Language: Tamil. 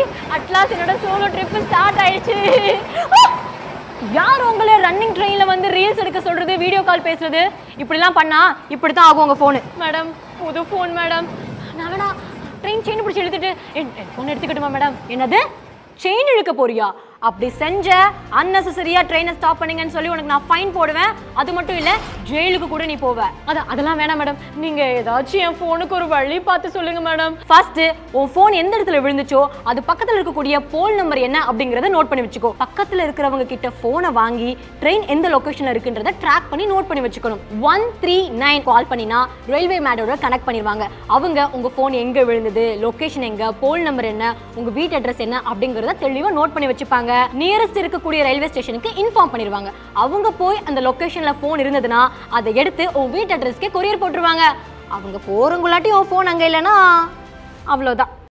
அட்லாஸ் என்னோட சோலோ ட்ரிப் ஸ்டார்ட் ஆயிடுச்சு யார் உங்களை ரன்னிங் ட்ரெயின்ல வந்து ரீல்ஸ் எடுக்க சொல்றது வீடியோ கால் பேசுறது இப்படிலாம் பண்ணா இப்படி தான் ஆகும் உங்க ஃபோனு மேடம் புது ஃபோன் மேடம் நான் வேணா ட்ரெயின் செயின் பிடிச்சி இழுத்துட்டு என் ஃபோன் எடுத்துக்கிட்டுமா மேடம் என்னது செயின் இழுக்க போறியா அப்படி செஞ்ச அன்னெசரியா ட்ரெயினை ஸ்டாப் பண்ணீங்கன்னு சொல்லி உனக்கு நான் ஃபைன் போடுவேன் அது மட்டும் இல்ல ஜெயிலுக்கு கூட நீ போவ அதான் அதெல்லாம் வேணாம் மேடம் நீங்க ஏதாச்சும் என் ஃபோனுக்கு ஒரு வழி பார்த்து சொல்லுங்க மேடம் ஃபர்ஸ்ட் உன் ஃபோன் எந்த இடத்துல விழுந்துச்சோ அது பக்கத்துல இருக்கக்கூடிய போல் நம்பர் என்ன அப்படிங்கறத நோட் பண்ணி வச்சுக்கோ பக்கத்துல இருக்கிறவங்க கிட்ட போனை வாங்கி ட்ரெயின் எந்த லொகேஷன்ல இருக்குன்றத ட்ராக் பண்ணி நோட் பண்ணி வச்சுக்கணும் ஒன் த்ரீ நைன் கால் பண்ணினா ரயில்வே மேடோட கனெக்ட் பண்ணிடுவாங்க அவங்க உங்க ஃபோன் எங்க விழுந்தது லொகேஷன் எங்க போல் நம்பர் என்ன உங்க வீட்டு அட்ரஸ் என்ன அப்படிங்கறத தெளிவா நோட் பண்ணி வச்சுப்பாங்க நியரஸ்ட் இருக்கக்கூடிய ரயில்வே ஸ்டேஷனுக்கு இன்ஃபார்ம் பண்ணிடுவாங்க அவங்க போய் அந்த லொகேஷன்ல ஃபோன் இருந்ததுன்னா அதை எடுத்து உன் வீட்டு அட்ரஸ்க்கே கொரியர் போட்டுருவாங்க அவங்க போறவங்களாட்டி உன் ஃபோன் அங்க இல்லைன்னா அவ்வளோதான்